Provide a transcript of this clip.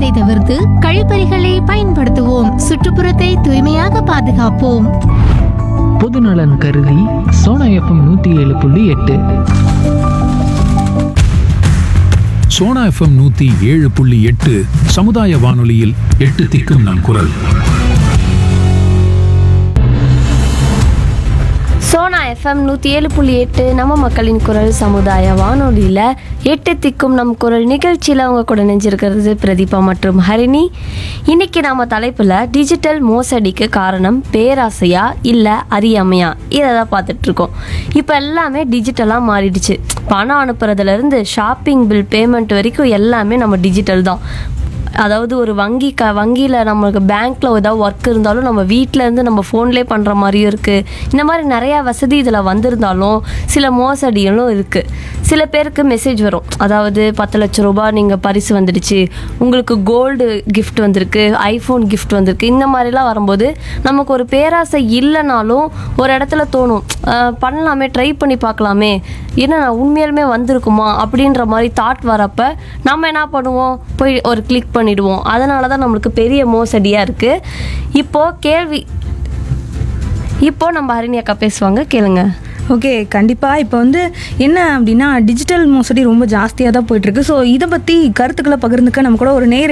பயன்படுத்துவதை தவிர்த்து கழிப்பறைகளை பயன்படுத்துவோம் சுற்றுப்புறத்தை தூய்மையாக பாதுகாப்போம் பொதுநலன் கருதி சோனா எஃப்எம் நூற்றி ஏழு புள்ளி எட்டு சோனா எஃப்எம் நூத்தி ஏழு புள்ளி எட்டு சமுதாய வானொலியில் எட்டு திக்கும் நம் குரல் சோனா எஃப்எம் நூற்றி ஏழு புள்ளி எட்டு நம்ம மக்களின் குரல் சமுதாய வானொலியில் எட்டு திக்கும் நம் குரல் நிகழ்ச்சியில் அவங்க கூட நெஞ்சிருக்கிறது பிரதீபா மற்றும் ஹரிணி இன்னைக்கு நாம தலைப்பில் டிஜிட்டல் மோசடிக்கு காரணம் பேராசையா இல்லை அறியாமையா இதை தான் பார்த்துட்டு இருக்கோம் இப்போ எல்லாமே டிஜிட்டலாக மாறிடுச்சு பணம் அனுப்புறதுலேருந்து ஷாப்பிங் பில் பேமெண்ட் வரைக்கும் எல்லாமே நம்ம டிஜிட்டல் தான் அதாவது ஒரு வங்கி க வங்கியில் நம்மளுக்கு பேங்க்கில் ஏதாவது ஒர்க் இருந்தாலும் நம்ம வீட்டில் இருந்து நம்ம ஃபோன்லேயே பண்ணுற மாதிரியும் இருக்குது இந்த மாதிரி நிறையா வசதி இதில் வந்திருந்தாலும் சில மோசடிகளும் இருக்குது சில பேருக்கு மெசேஜ் வரும் அதாவது பத்து லட்ச ரூபாய் நீங்கள் பரிசு வந்துடுச்சு உங்களுக்கு கோல்டு gift வந்திருக்கு ஐஃபோன் gift வந்திருக்கு இந்த மாதிரிலாம் வரும்போது நமக்கு ஒரு பேராசை இல்லைனாலும் ஒரு இடத்துல தோணும் அஹ் பண்ணலாமே ட்ரை பண்ணி பார்க்கலாமே என்ன உண்மையாலுமே வந்திருக்குமா அப்படின்ற மாதிரி தாட் வரப்ப நம்ம என்ன பண்ணுவோம் போய் ஒரு கிளிக் பண்ணிடுவோம் அதனால தான் நம்மளுக்கு பெரிய மோசடியாக இருக்குது இப்போது கேள்வி இப்போ நம்ம ஹரிணி அக்கா பேசுவாங்க கேளுங்க ஓகே கண்டிப்பாக இப்போ வந்து என்ன அப்படின்னா டிஜிட்டல் மோசடி ரொம்ப ஜாஸ்தியாக தான் போயிட்டுருக்கு ஸோ இதை பற்றி கருத்துக்களை பகிர்ந்துக்க நம்ம கூட ஒரு நேர